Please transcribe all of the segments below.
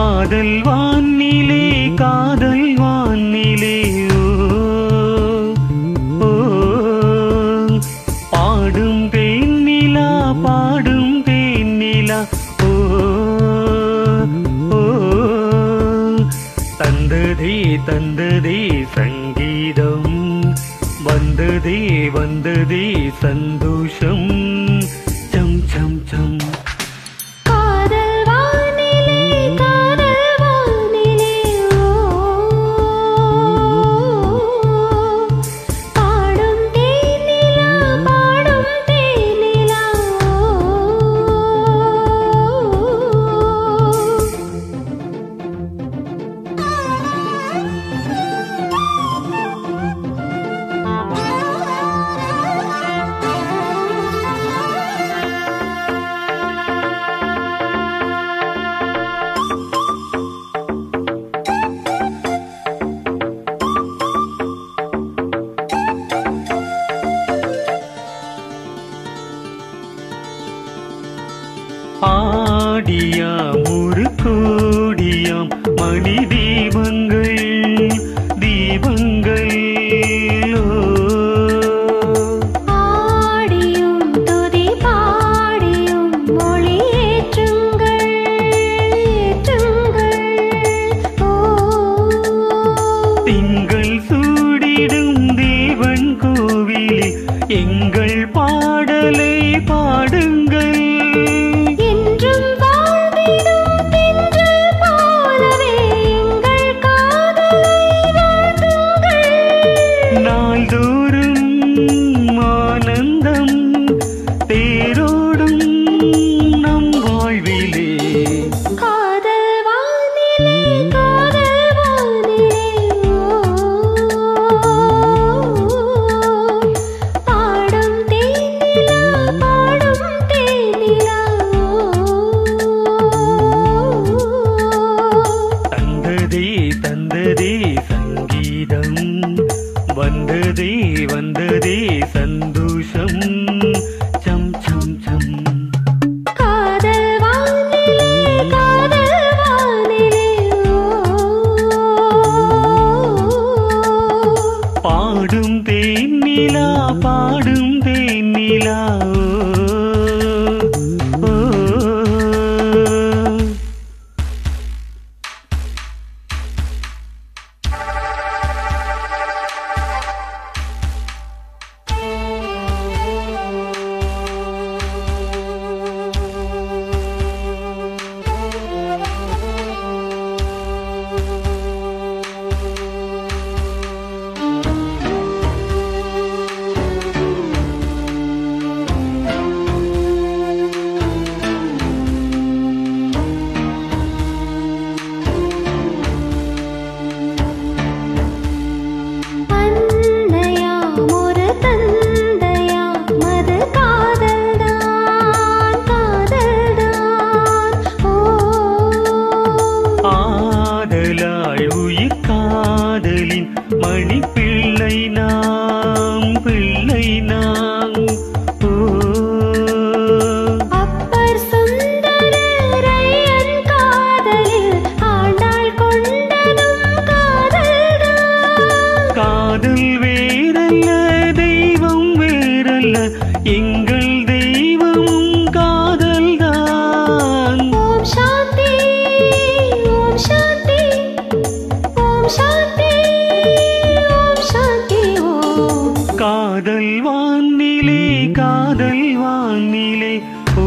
காதல் வானிலே காதல் வானிலே ஓ, ஓ, பாடும் தேனிலா பாடும் தேனிலா ஓ ஓ தந்ததே தந்ததே சங்கீதம் வந்ததே வந்ததே சந்தோஷம் சம் சம் சம் காதல் வானிலே காதல் வானிலே பாடும் தேனிலா பாடும் தேனிலா ஆடியாம் ஒரு கோடியாம் மணி தீபங்கள் தீபங்கள் ஓ. ஆடியும் துதி பாடியும் மொழியேற்றுங்கள் ஏற்றுங்கள் ஓ திங்கள் சூடிடும் தேவன் கோவிலில் எங்கள் பாடலை பாடுங்கள் என்றும் வாழ்ந்திடும் தென்றல் போலவே எங்கள் காதலை வாழ்த்துங்கள் நாள்தோறும் ஆனந்தம் தேரோடும் நம் வாழ்விலே காதல் வானிலே காதல் வானிலே பாடும் தேனிலா பாடும் தேனிலா தந்ததே தந்ததே சங்கீதம் வந்ததே வந்ததே சந்தோஷம் சம் சம் சம் காதல் வானிலே காதல் வானிலே பாடும் தேனிலா பாடும் தேனிலா ஓ, ஓ. அன்னையாம் ஒரு தந்தையாம் மது காதல்தான் காதல்தான் ஓ ஆதலாய் உயிர் காதலின் மணி பிள்ளை நாம் பிள்ளை நாம் ஓ அப்பர் சுந்தரரையன் காதலில் ஆண்டாள் கொண்டதும் காதல்தான் காதல் வேறல்ல தெய்வம் வேறல்ல எங்கள் தெய்வமும் காதல்தான் ஓம் சாந்தி ஓம் சாந்தி ஓம் சாந்தி ஓம் சாந்தி ஓம் காதல் வானிலே காதல் வானிலே ஓ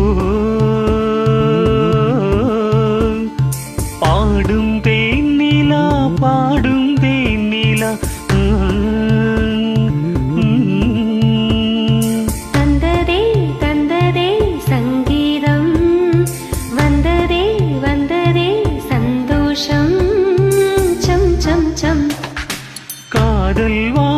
பாடும் தேனிலா பாடும் தேனிலா தந்ததே தந்ததே சங்கீதம் வந்ததே வந்ததே சந்தோஷம் சம் சம் சம் காதல் வா